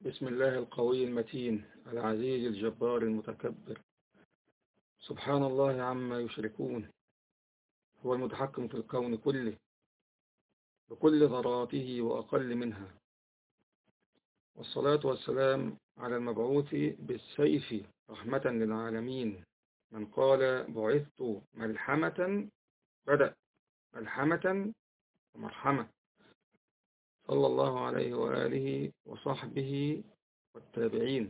بسم الله القوي المتين العزيز الجبار المتكبر سبحان الله عما يشركون هو المتحكم في الكون كله بكل ذراته وأقل منها والصلاة والسلام على المبعوث بالسيف رحمة للعالمين من قال بعثت ملحمة بدأ ملحمة ومرحمة صلى الله عليه وآله وصحبه والتابعين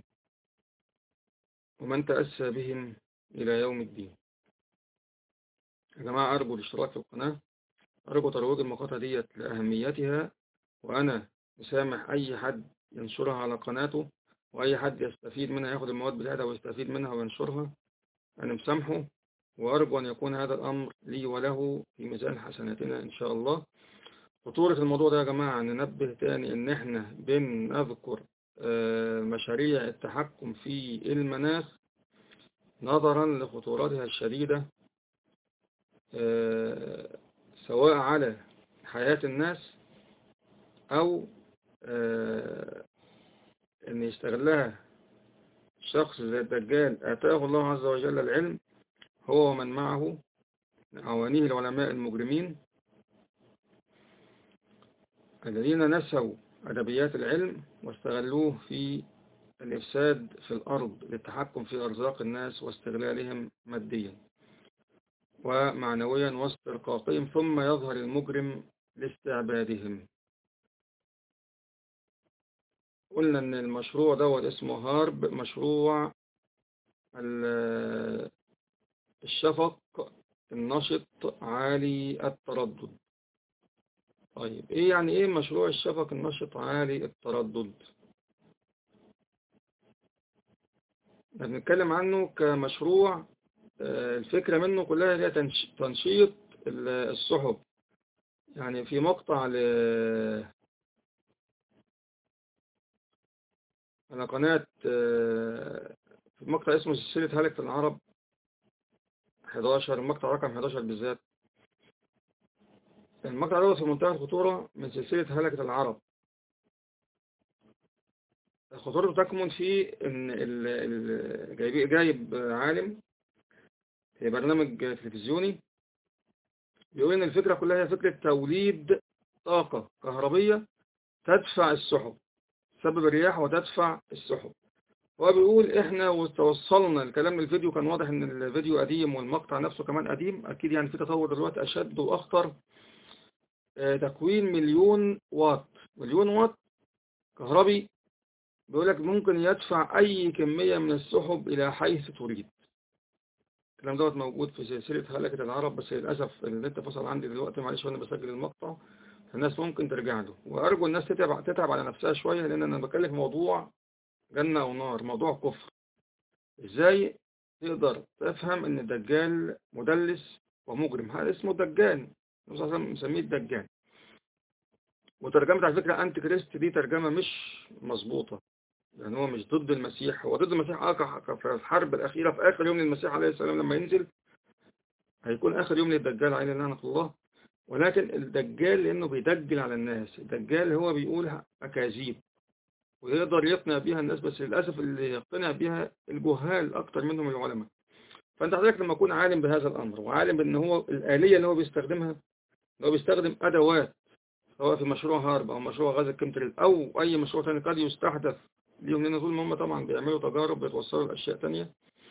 ومن تأسى بهم إلى يوم الدين يا جماعة أرجو الاشتراك في القناة أرجو ترويج المقاطع ديت لأهميتها وأنا مسامح أي حد ينشرها على قناته وأي حد يستفيد منها ياخد المواد بتاعتها ويستفيد منها وينشرها أنا مسامحه وأرجو أن يكون هذا الأمر لي وله في ميزان حسناتنا إن شاء الله خطورة الموضوع ده يا جماعة ننبه تاني إن إحنا بنذكر مشاريع التحكم في المناخ نظرا لخطوراتها الشديدة سواء على حياة الناس أو إن يستغلها شخص زي الدجال آتاه الله عز وجل العلم هو ومن معه عوانيه العلماء المجرمين الذين نسوا أدبيات العلم واستغلوه في الإفساد في الأرض للتحكم في أرزاق الناس واستغلالهم ماديا ومعنويا واسترقاقهم ثم يظهر المجرم لاستعبادهم قلنا ان المشروع دوت اسمه هارب مشروع الشفق النشط عالي التردد طيب ايه يعني ايه مشروع الشفق النشط عالي التردد بنتكلم عنه كمشروع الفكرة منه كلها هي تنشيط السحب يعني في مقطع ل على قناة في مقطع اسمه سلسلة هلكة العرب 11 المقطع رقم 11 بالذات المقطع دوت في منتهى الخطورة من سلسلة هلكة العرب الخطورة تكمن في ان جايب, جايب عالم في برنامج تلفزيوني بيقول ان الفكرة كلها هي فكرة توليد طاقة كهربية تدفع السحب تسبب الرياح وتدفع السحب هو بيقول احنا وتوصلنا الكلام الفيديو كان واضح ان الفيديو قديم والمقطع نفسه كمان قديم اكيد يعني في تطور دلوقتي اشد واخطر تكوين مليون واط مليون واط كهربي بيقول لك ممكن يدفع اي كمية من السحب الى حيث تريد الكلام دوت موجود في سلسلة هلكة العرب بس للأسف النت فصل عندي دلوقتي معلش وانا بسجل المقطع الناس ممكن ترجع له وأرجو الناس تتعب, تتعب على نفسها شوية لأن أنا بكلم موضوع جنة أو نار موضوع كفر إزاي تقدر تفهم أن الدجال مدلس ومجرم هذا اسمه الدجال النبي صلى الله عليه وسلم مسميه الدجال وترجمة على فكرة أنتي كريست دي ترجمة مش مظبوطة يعني هو مش ضد المسيح هو ضد المسيح آه في الحرب الأخيرة في آخر يوم للمسيح عليه السلام لما ينزل هيكون آخر يوم للدجال عليه لعنة الله ولكن الدجال لأنه بيدجل على الناس الدجال هو بيقول أكاذيب ويقدر يقنع بيها الناس بس للأسف اللي يقتنع بيها الجهال أكتر منهم العلماء فأنت حضرتك لما تكون عالم بهذا الأمر وعالم بأن هو الآلية اللي هو بيستخدمها هو بيستخدم أدوات سواء في مشروع هارب أو مشروع غاز الكمتريل أو أي مشروع ثاني قد يستحدث ليهم لأن طول ما هم طبعا بيعملوا تجارب بيتوصلوا لأشياء تانية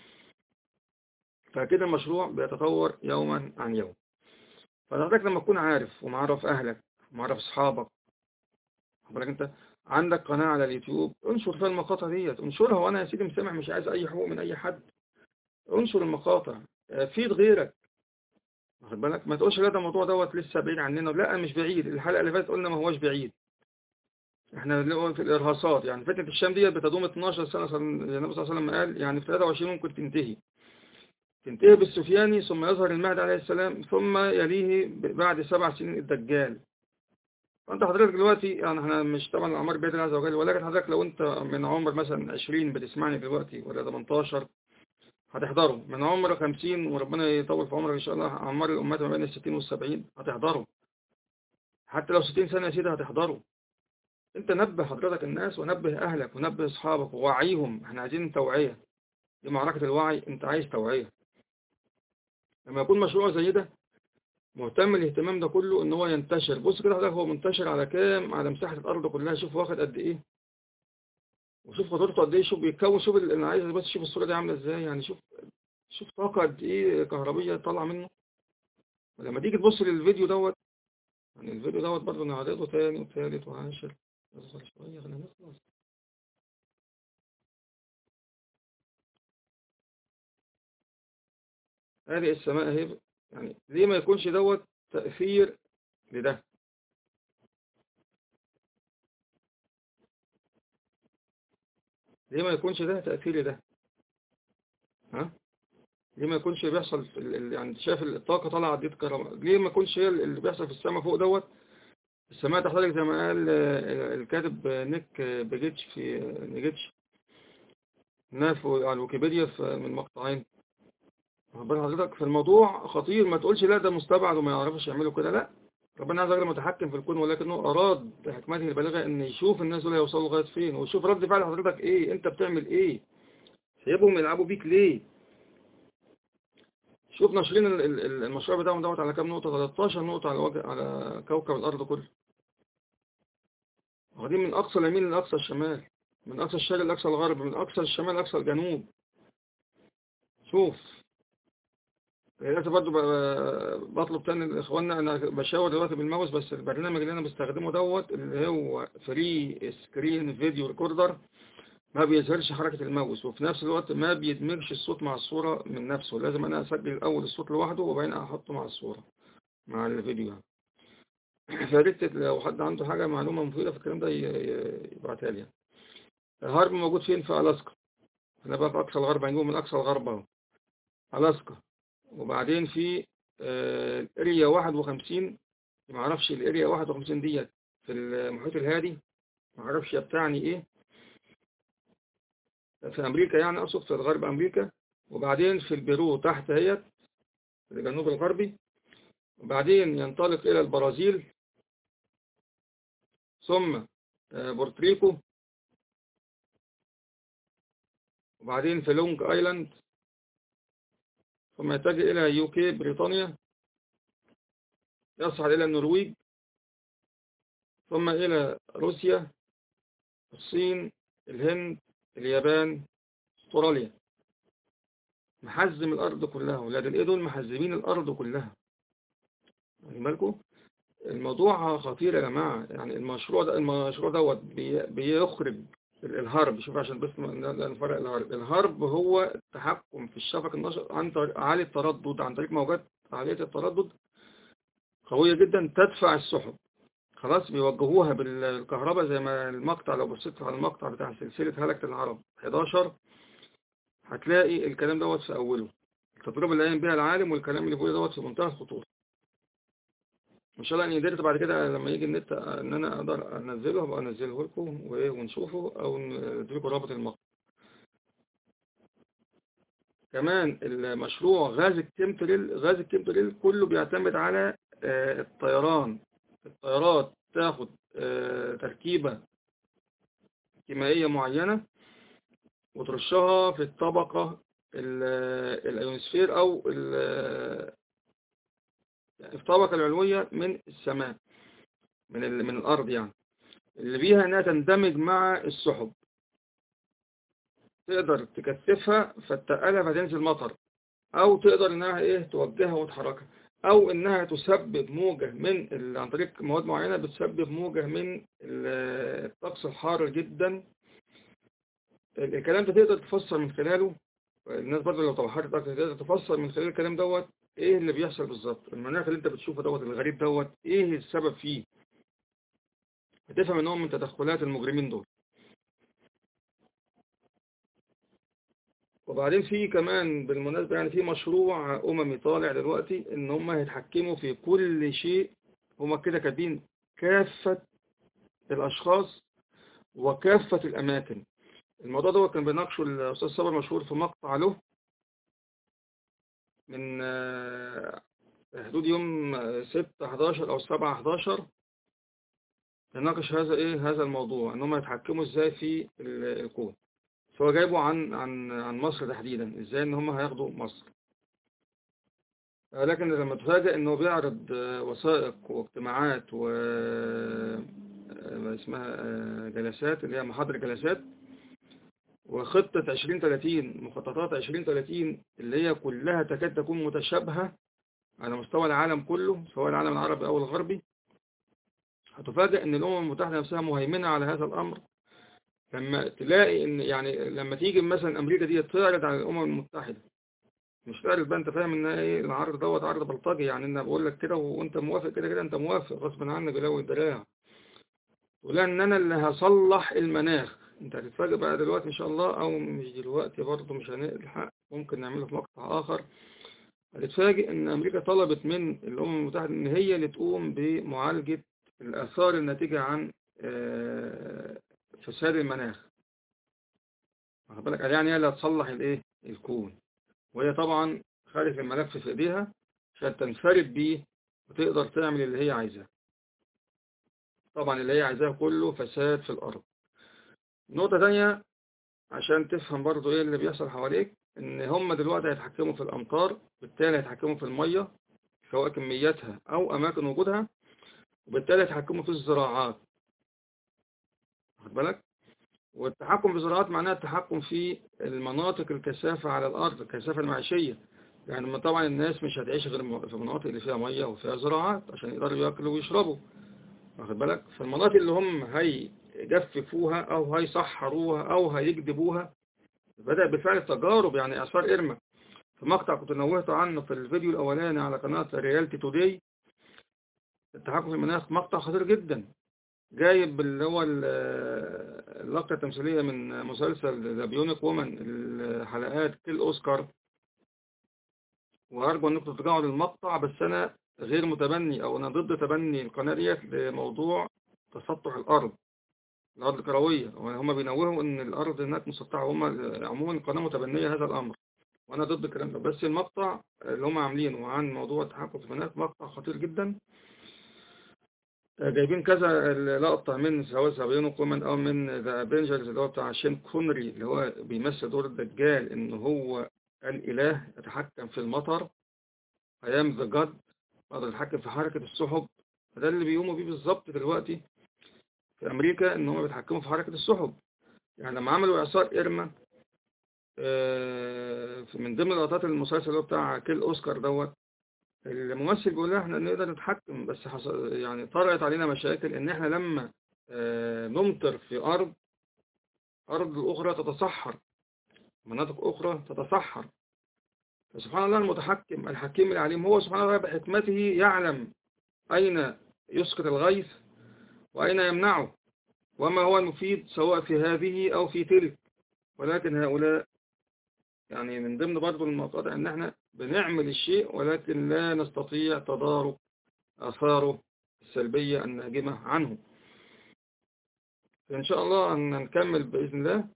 فكده المشروع بيتطور يوما عن يوم فحضرتك لما تكون عارف ومعرف أهلك ومعرف أصحابك حضرتك أنت عندك قناة على اليوتيوب انشر فيها المقاطع ديت انشرها وأنا يا سيدي مسامح مش عايز أي حقوق من أي حد انشر المقاطع فيد غيرك واخد بالك ما تقولش لا ده الموضوع دوت لسه بعيد عننا لا مش بعيد الحلقة اللي فاتت قلنا ما هوش بعيد احنا في الارهاصات يعني فتنة الشام ديت بتدوم 12 سنة النبي صلى الله عليه وسلم قال يعني في 23 ممكن تنتهي تنتهي بالسفياني ثم يظهر المهدي عليه السلام ثم يليه بعد سبع سنين الدجال فانت حضرتك دلوقتي يعني احنا مش طبعا الاعمار بيد الله عز وجل ولكن حضرتك لو انت من عمر مثلا 20 بتسمعني دلوقتي ولا 18 هتحضره من عمر 50 وربنا يطول في عمرك ان شاء الله اعمار الامات ما بين ال 60 وال 70 هتحضره حتى لو 60 سنة يا سيدي هتحضره انت نبه حضرتك الناس ونبه اهلك ونبه اصحابك ووعيهم احنا عايزين توعية دي معركة الوعي انت عايز توعية لما يكون مشروع زي ده مهتم الاهتمام ده كله ان هو ينتشر بص كده حضرتك هو منتشر على كام على مساحة الارض كلها شوف واخد قد ايه وشوف خطورته قد ايه شوف بيتكون شوف انا عايز بس شوف الصورة دي عاملة ازاي يعني شوف شوف طاقة قد ايه كهربية طالعة منه ولما تيجي تبص للفيديو دوت يعني الفيديو دوت برضه نعرضه تاني وتالت وعاشر اصبر شوية خلينا نخلص هذه السماء اهي يعني ليه ما يكونش دوت تأثير لده ليه ما يكونش ده تأثير لده ها ليه ما يكونش بيحصل في ال... يعني شايف الطاقة طالعة عديد كهرباء ليه ما يكونش هي اللي بيحصل في السماء فوق دوت السماء تحتاج زي ما قال الكاتب نيك بيجيتش في نيجيتش ناف على الويكيبيديا من مقطعين ربنا حضرتك في الموضوع خطير ما تقولش لا ده مستبعد وما يعرفش يعملوا كده لا ربنا عز وجل متحكم في الكون ولكنه أراد بحكمته البالغة ان يشوف الناس دول هيوصلوا لغاية فين ويشوف رد فعل حضرتك ايه انت بتعمل ايه سيبهم يلعبوا بيك ليه شوف ناشرين المشروع بتاعهم دوت على كام نقطة 13 نقطة على وجه على كوكب الأرض كله واخدين من أقصى اليمين لأقصى الشمال من أقصى الشرق لأقصى الغرب من أقصى الشمال لأقصى الجنوب شوف للأسف برضه بطلب تاني لإخواننا أنا بشاور دلوقتي بالماوس بس البرنامج اللي أنا بستخدمه دوت اللي هو فري سكرين فيديو ريكوردر ما بيظهرش حركة الماوس وفي نفس الوقت ما بيدمجش الصوت مع الصورة من نفسه لازم أنا أسجل الأول الصوت لوحده وبعدين أحطه مع الصورة مع الفيديو فريت لو حد عنده حاجة معلومة مفيدة في الكلام ده يبعتها لي الهارب موجود فين في ألاسكا أنا بقى في أقصى الغرب هنجيبه من أقصى الغرب أهو ألاسكا وبعدين في الاريا 51 ما اعرفش الاريا 51 ديت في المحيط الهادي ما اعرفش بتعني ايه في امريكا يعني اقصد في غرب امريكا وبعدين في البيرو تحت اهيت في الجنوب الغربي وبعدين ينطلق الى البرازيل ثم بورتريكو وبعدين في لونج ايلاند ثم يتجه إلى يوكي بريطانيا يصعد إلى النرويج ثم إلى روسيا الصين الهند اليابان استراليا محزم الأرض كلها ولاد الإيه دول محزمين الأرض كلها يعني بالكم الموضوع خطير يا جماعة يعني المشروع ده المشروع دوت بيخرج الهرب شوف عشان بس نفرق الهرب الهرب هو التحكم في الشفق النشط عن طريق عالي التردد عن طريق موجات عالية التردد قوية جدا تدفع السحب خلاص بيوجهوها بالكهرباء زي ما المقطع لو بصيت على المقطع بتاع سلسلة هلكة العرب 11 هتلاقي الكلام دوت في أوله التجربة اللي قايم بها العالم والكلام اللي بيقوله دوت في منتهى الخطورة ان شاء الله اني قدرت بعد كده لما يجي النت ان انا اقدر انزله هبقى انزله لكم ونشوفه او نديلكم رابط المقطع كمان المشروع غاز الكيمتريل غاز الكيمتريل كله بيعتمد على الطيران الطيارات تاخد تركيبة كيميائية معينة وترشها في الطبقة الايونسفير او في الطبقة العلوية من السماء من من الأرض يعني اللي بيها انها تندمج مع السحب تقدر تكثفها فتقلها فتنزل مطر او تقدر انها ايه توجهها وتحركها او انها تسبب موجة من عن طريق مواد معينة بتسبب موجة من الطقس الحار جدا الكلام ده تقدر تفسر من خلاله الناس برضه لو توحدت تقدر تفسر من خلال الكلام دوت ايه اللي بيحصل بالظبط المناخ اللي انت بتشوفه دوت الغريب دوت ايه السبب فيه هتفهم انهم من تدخلات المجرمين دول وبعدين في كمان بالمناسبة يعني في مشروع أممي طالع دلوقتي إن هم هيتحكموا في كل شيء هم كده كاتبين كافة الأشخاص وكافة الأماكن الموضوع ده كان بيناقشه الأستاذ صابر مشهور في مقطع له من حدود يوم 6 11 أو 7 11 يناقش هذا ايه هذا الموضوع ان هم يتحكموا ازاي في الكون سواء جايبه عن عن عن مصر تحديدا ازاي ان هم هياخدوا مصر لكن لما تفاجئ انه بيعرض وثائق واجتماعات و اسمها جلسات اللي هي محاضر جلسات وخطة 2030 مخططات 2030 اللي هي كلها تكاد تكون متشابهة على مستوى العالم كله سواء العالم العربي أو الغربي هتفاجئ ان الأمم المتحدة نفسها مهيمنة على هذا الأمر لما تلاقي ان يعني لما تيجي مثلا أمريكا دي تعرض على الأمم المتحدة مش تعرض بقى انت فاهم ان ايه العرض دوت عرض بلطجي يعني انا بقول لك كده وانت موافق كده كده انت موافق غصب عنك بلو الدراع ولان انا اللي هصلح المناخ انت هتتفاجئ بقى دلوقتي ان شاء الله او مش دلوقتي برضه مش هنلحق ممكن نعمله في مقطع اخر هتتفاجئ ان امريكا طلبت من الامم المتحدة ان هي اللي تقوم بمعالجة الاثار الناتجة عن فساد المناخ واخد بالك يعني هي اللي هتصلح الايه الكون وهي طبعا خارج الملف في ايديها عشان تنفرد بيه وتقدر تعمل اللي هي عايزاه طبعا اللي هي عايزاه كله فساد في الارض نقطة تانية عشان تفهم برضو ايه اللي بيحصل حواليك ان هم دلوقتي هيتحكموا في الامطار بالتالي هيتحكموا في المية سواء كمياتها او اماكن وجودها وبالتالي هيتحكموا في الزراعات واخد بالك والتحكم في الزراعات معناه التحكم في المناطق الكثافة على الارض الكثافة المعيشية يعني طبعا الناس مش هتعيش غير في المناطق اللي فيها مية وفيها زراعات عشان يقدروا ياكلوا ويشربوا واخد بالك فالمناطق اللي هم هيجففوها او هيصحروها او هيجدبوها بدأ بالفعل تجارب يعني اثار ارمة في مقطع كنت نوهت عنه في الفيديو الاولاني على قناة ريالتي توداي التحكم في المناخ مقطع خطير جدا جايب اللي هو اللقطة التمثيلية من مسلسل ذا بيونيك وومن الحلقات كل اوسكار وارجو انكم ترجعوا للمقطع بس انا غير متبني او انا ضد تبني القناة ديت لموضوع تسطح الارض الارض الكروية هم بينوهوا ان الارض هناك مسطحة هم عموما القناة متبنية هذا الامر وانا ضد الكلام ده بس المقطع اللي هم عاملينه عن موضوع التحكم في المناخ مقطع خطير جدا جايبين كذا لقطة من سواء سابيون كومان او من ذا افنجرز اللي هو بتاع شين كونري اللي هو بيمثل دور الدجال ان هو الاله يتحكم في المطر ايام ذا جاد قدر يتحكم في حركة السحب فده اللي بيقوموا بيه بالظبط دلوقتي في امريكا ان هم بيتحكموا في حركة السحب يعني لما عملوا اعصار ارما من ضمن لقطات المسلسل اللي هو بتاع كيل اوسكار دوت الممثل بيقول لنا احنا نقدر نتحكم بس حصل يعني طرأت علينا مشاكل ان احنا لما نمطر في ارض ارض الاخرى تتصحر مناطق اخرى تتصحر فسبحان الله المتحكم الحكيم العليم هو سبحانه الله بحكمته يعلم اين يسقط الغيث واين يمنعه وما هو المفيد سواء في هذه او في تلك ولكن هؤلاء يعني من ضمن برضو المقاطع ان احنا بنعمل الشيء ولكن لا نستطيع تضارب اثاره السلبية الناجمة عنه ان شاء الله ان نكمل باذن الله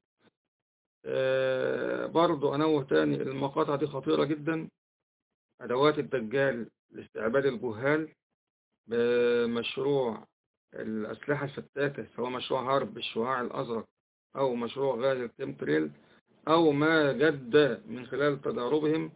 آه برضو انوه تاني المقاطع دي خطيرة جدا ادوات الدجال لاستعباد الجهال بمشروع الاسلحة الفتاكة سواء مشروع هارب بالشعاع الازرق او مشروع غاز الكيمتريل او ما جد من خلال تجاربهم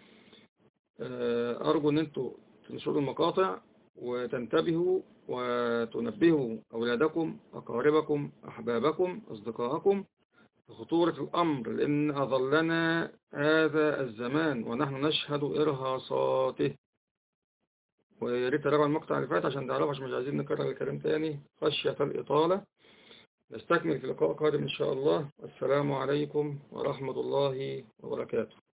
ارجو ان انتوا تنشروا المقاطع وتنتبهوا وتنبهوا اولادكم اقاربكم احبابكم اصدقائكم بخطورة الامر لان اظلنا هذا الزمان ونحن نشهد ارهاصاته وياريت تراجعوا المقطع اللي فات عشان تعرفوا عشان مش عايزين نكرر الكلام تاني خشية الإطالة نستكمل في لقاء قادم إن شاء الله والسلام عليكم ورحمة الله وبركاته